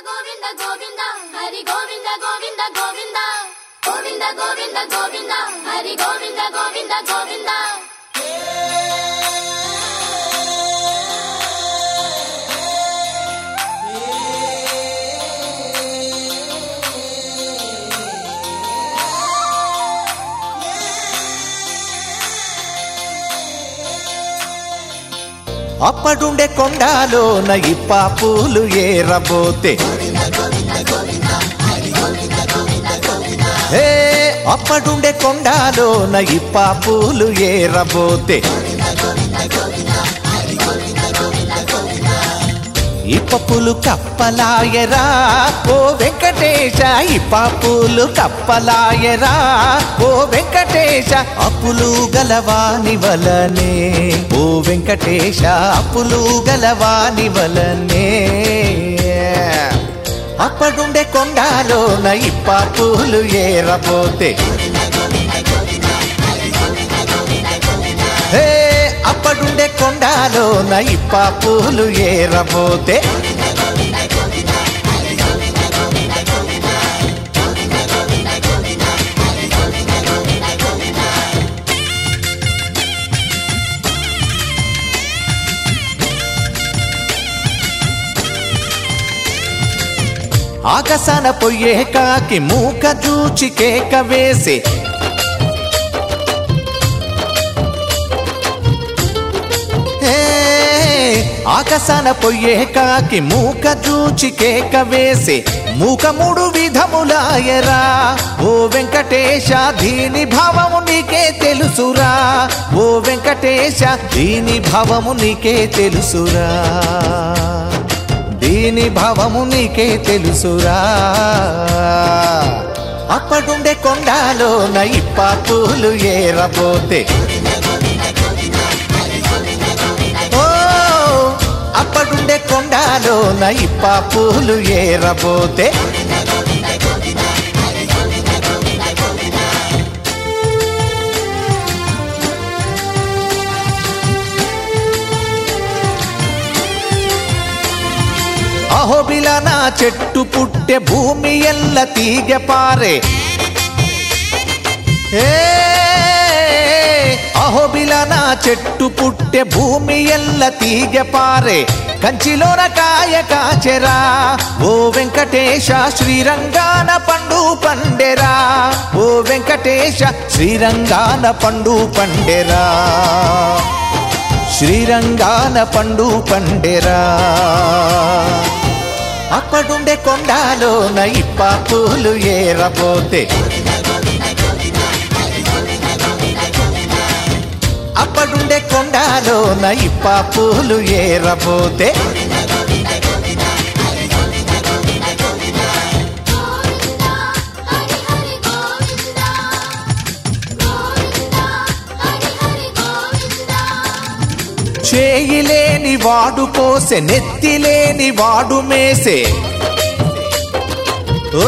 గోవింద గోవింద హరి గోవింద గోవింద గోవింద గోవింద గోవింద గోవింద హరి గోవింద గోవింద గోవింద అప్పడుండే కొండాలోన ఇప్ప పూలు ఏరబోతే హే అప్పడుండే కొండాలోన ఇప్ప పూలు ఏరబోతే ఇప్ప పూలు కప్పలాయరా ఓ వెంకటేశ ఇప్ప పూలు కప్పలాయరా ఓ వెంకటేశ అప్పులు గలవాని వలనే ఓ వెంకటేశ అప్పులు గలవాని వలనే అప్పడుండే కొండాలోన ఇప్ప పూలు ఏరబోతే హే అప్పడుండే కొండాలోన ఇప్ప పూలు ఏరబోతే ఆకసన పొయ్యే కాకి మూక చూచి కేక వేసి హే, ఆకాశాన పొయ్యే కాకి మూక చూచి కేక వేసి మూక మూడు విధములాయరా ఓ వెంకటేశ దీని భావము నీకే తెలుసురా ఓ వెంకటేశ దీని భావము నీకే తెలుసురా దీని భావము నీకే తెలుసురా అప్పడుండే కొండాలోన ఇప్ప పూలు ఏరబోతే ఓ అప్పడుండే కొండాలోన ఇప్ప పూలు ఏరబోతే అహోబిల నా చెట్టు పుట్టె భూమి ఎల్ల తీగ పారే ఏ అహోబిల నా చెట్టు పుట్టె భూమి ఎల్ల తీగ పారే కంచిలోన కాయ కాచెరా ఓ వెంకటేశ శ్రీరంగాన పండు పండెరా ఓ వెంకటేశ శ్రీరంగాన పండు పండెరా శ్రీరంగాన పండు పండెరా అప్పడుండే కొండాలోన ఇప్ప పూలు ఏరబోతే అప్పడుండే కొండాలోన ఇప్ప పూలు ఏరబోతే గోవింద హరి హరి గోవింద గోవింద హరి హరి గోవింద చేయిలేని వాడు కోసె నెత్తిలేని వాడు మేసే ఓ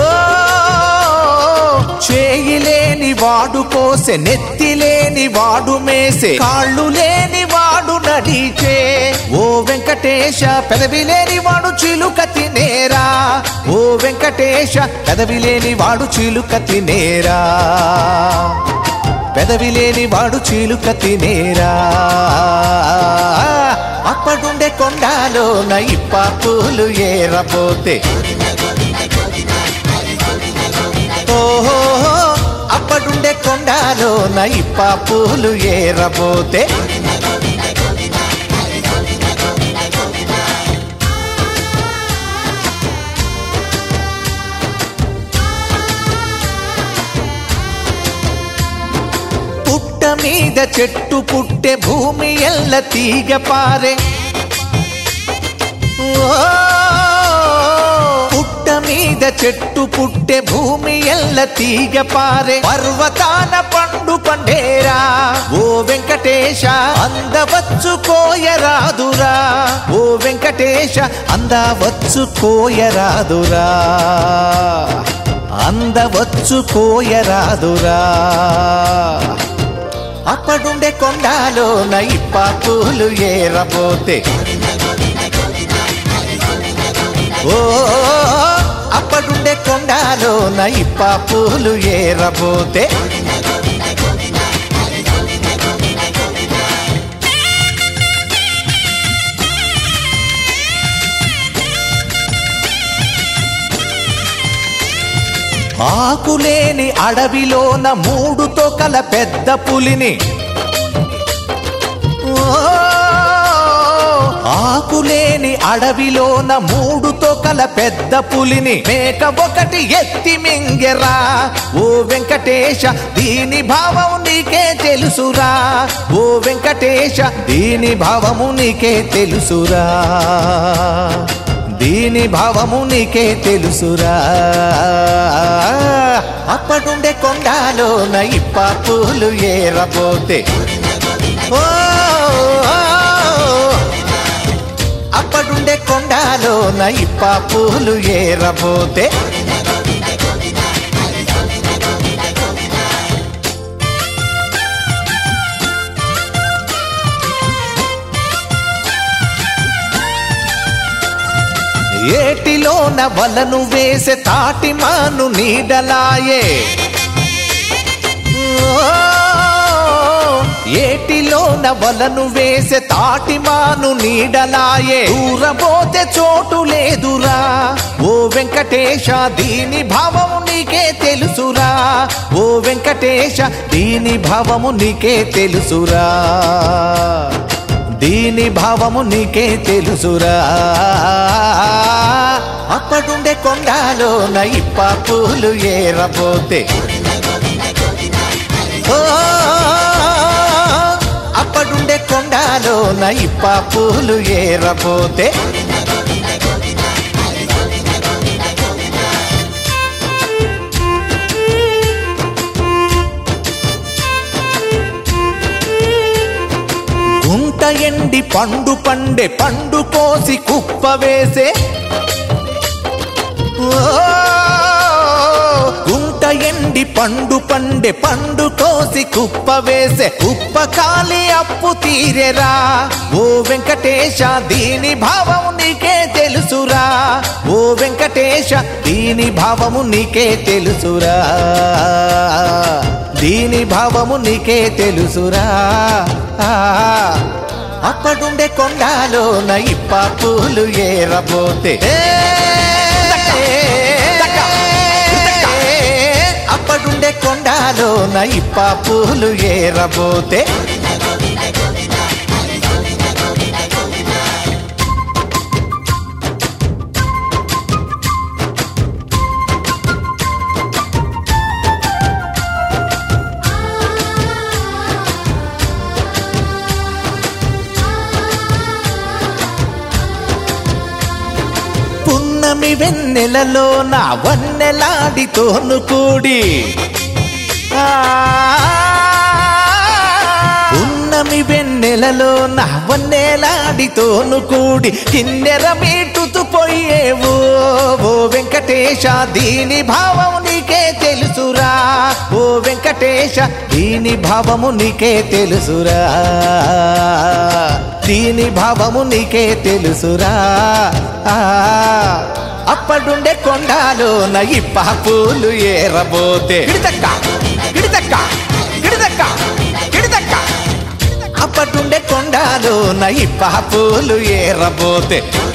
చేయిలేని వాడు కోసె నెత్తిలేని వాడు మేసే కాళ్ళు లేని వాడు నడిచే ఓ వెంకటేశ పెదవి లేని వాడు చిలుక తినేరా ఓ వెంకటేశ పెదవి లేని వాడు చిలుక తినేరా పెదవి లేని వాడు చీలుక తినేరా అప్పడుండే కొండాలోన ఇప్ప పూలు ఏరబోతే ఓహో అప్పడుండే కొండాలోన ఇప్ప పూలు ఏరబోతే పుట్ట మీద చెట్టు పుట్టె భూమి ఎల్ల తీగ పారే ఓ, పుట్ట మీద చెట్టు పుట్టె భూమి ఎల్ల తీగ పారే పర్వతాన పండు పండేరా ఓ వెంకటేశ అందవచ్చు కోయరాదురా ఓ వెంకటేశ అందవచ్చు కోయరాదురా అందవచ్చు కోయరాదురా అప్పడుండే కొండాలోన ఇప్ప పూలు ఏరబోతే ఓ కొండాలోన ఇప్ప పూలు ఏరబోతే ఆకులేని అడవిలోన మూడు తొకల పెద్ద పులిని ఓ, ఆకులేని అడవిలోన మూడు తొకల పెద్ద పులిని మేక ఒకటి ఎత్తి మింగెరా ఓ వెంకటేశ దీని భావం నీకే తెలుసురా ఓ వెంకటేశ దీని భావము నీకే తెలుసురా దీని భావము నీకే తెలుసురా అప్పటుండే కొండాలోన ఇప్ప పూలు ఏరబోతే ఓ, అప్పటుండే కొండాలోన ఇప్ప పూలు ఏరబోతే ఏటిలోన వలను వేసే తాటిమాను నీడలాయే ఓ, ఏటిలోన వలను వేసే తాటిమాను నీడలాయే దూరబోతే చోటు లేదురా ఓ వెంకటేశ దీని భావము నీకే తెలుసురా ఓ వెంకటేశ దీని భావము నీకే తెలుసురా దీని భావము నీకే తెలుసురా అప్పటుండే కొండాలోన ఇప్ప పూలు ఏరబోతే ఓ, అప్పటుండే కొండాలోన ఇప్ప పూలు ఏరబోతే గుంట ఎండి పండు పండే పండు కోసి కుప్ప వేసే ఓ, గుంట ఎండి పండు పండే పండు కోసి కుప్ప వేసే కుప్ప కాలి అప్పు తీరెరా ఓ వెంకటేశ దీని భావము నీకే తెలుసురా ఓ వెంకటేశ దీని భావము నీకే తెలుసురా దీని భావము నీకే తెలుసురా ఆ, అప్పటుండే కొండాలోన ఇప్ప పూలు ఏరబోతే అప్పటుండే కొండాలోన ఇప్ప పూలు ఏరబోతే పున్నమి వెన్నెలలో నా వన్నెలాడితోను కూడి ఆ, పున్నమి వెన్నెలలో నా వన్నెలాడితోను కూడి కిన్నెర మీటుతూ పోయేవో ఓ వెంకటేశ దీని భావము నీకే తెలుసురా ఓ వెంకటేశ దీని భావము నీకే తెలుసురా దీని భావము నీకే తెలుసురా ఆ, అప్పడుండే కొండాలో ఇప్ప పూలు ఏరబోతే గిడితక్క గిడితక్క గిడితక్క గిడితక్క అప్పటుండే కొండాలో ఇప్ప పూలు ఏరబోతే